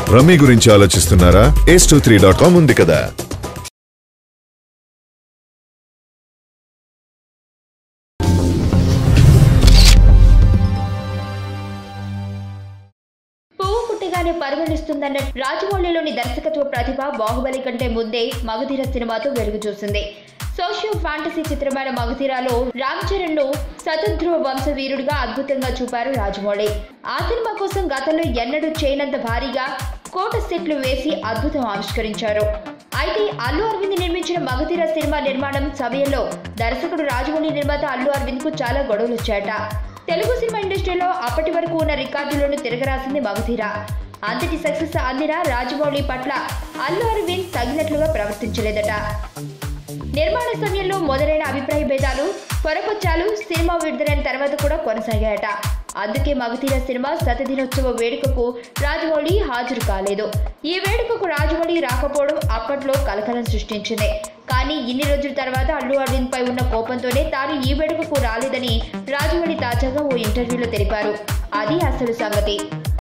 rummy గురించి ఆలోచిస్తున్నారా ace two three dot com ఉంది కదా పువ్వు పుట్టగానే పరిగణిస్తుందన్న రాజమౌళిలోని దర్శకత్వ ప్రతిభ బాహుబలి కంటే ముందే మగధీర సినిమాతో వెలుగు చూసింది సోషియో ఫ్యాంటసీ చిత్రమైన మగధీరాలో రామ్ చరణ్ ను శతధ్రువ వంశవీరుడిగా అద్భుతంగా చూపారు రాజమౌళి ఆ సినిమా కోసం గతంలో ఎన్నడూ చేయనంత భారీగా కోట సెట్లు వేసి అద్భుతం ఆవిష్కరించారు అయితే అల్లు అరవింద్ నిర్మించిన మగధీర సినిమా నిర్మాణం సమయంలో దర్శకుడు రాజమౌళి నిర్మాత అల్లు అరవింద్ కు చాలా గొడవలు వచ్చాయట తెలుగు సినిమా ఇండస్ట్రీలో అప్పటి వరకు ఉన్న రికార్డులను తిరగరాసింది మగధీర అంతటి సక్సెస్ అందిన రాజమౌళి పట్ల అల్లు అరవింద్ తగినట్లుగా ప్రవర్తించలేదట నిర్మాణ సమయంలో మొదలైన అభిప్రాయ భేదాలు పొరపొచ్చాలు సినిమా విడుదలైన తర్వాత కూడా కొనసాగాయట అందుకే మగధీర సినిమా శతదినోత్సవ వేడుకకు రాజమౌళి హాజరు కాలేదు ఈ వేడుకకు రాజమౌళి రాకపోవడం అప్పట్లో కలకలం సృష్టించింది కానీ ఇన్ని రోజుల తర్వాత అల్లు అరవింద్ పై ఉన్న కోపంతోనే తాను ఈ వేడుకకు రాలేదని రాజమౌళి తాజాగా ఓ ఇంటర్వ్యూలో తెలిపారు అది అసలు సంగతి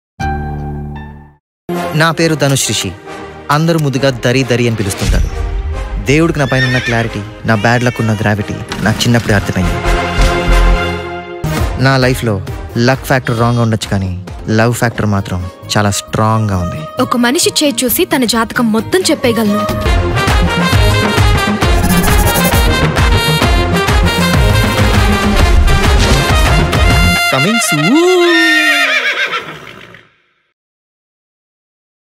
నా పేరు ధనుష్ రిషి అందరూ ముద్దుగా దరి దరి అని పిలుస్తుంటారు దేవుడికి నా పైన ఉన్న క్లారిటీ నా బ్యాడ్ లక్ ఉన్న గ్రావిటీ నాకు చిన్నప్పుడే అర్థమైంది నా లైఫ్లో లక్ ఫ్యాక్టర్ రాంగ్గా ఉండొచ్చు కానీ లవ్ ఫ్యాక్టర్ మాత్రం చాలా స్ట్రాంగ్గా ఉంది ఒక మనిషి చేయి చూసి తన జాతకం మొత్తం చెప్పేయగలను కమింగ్ సూన్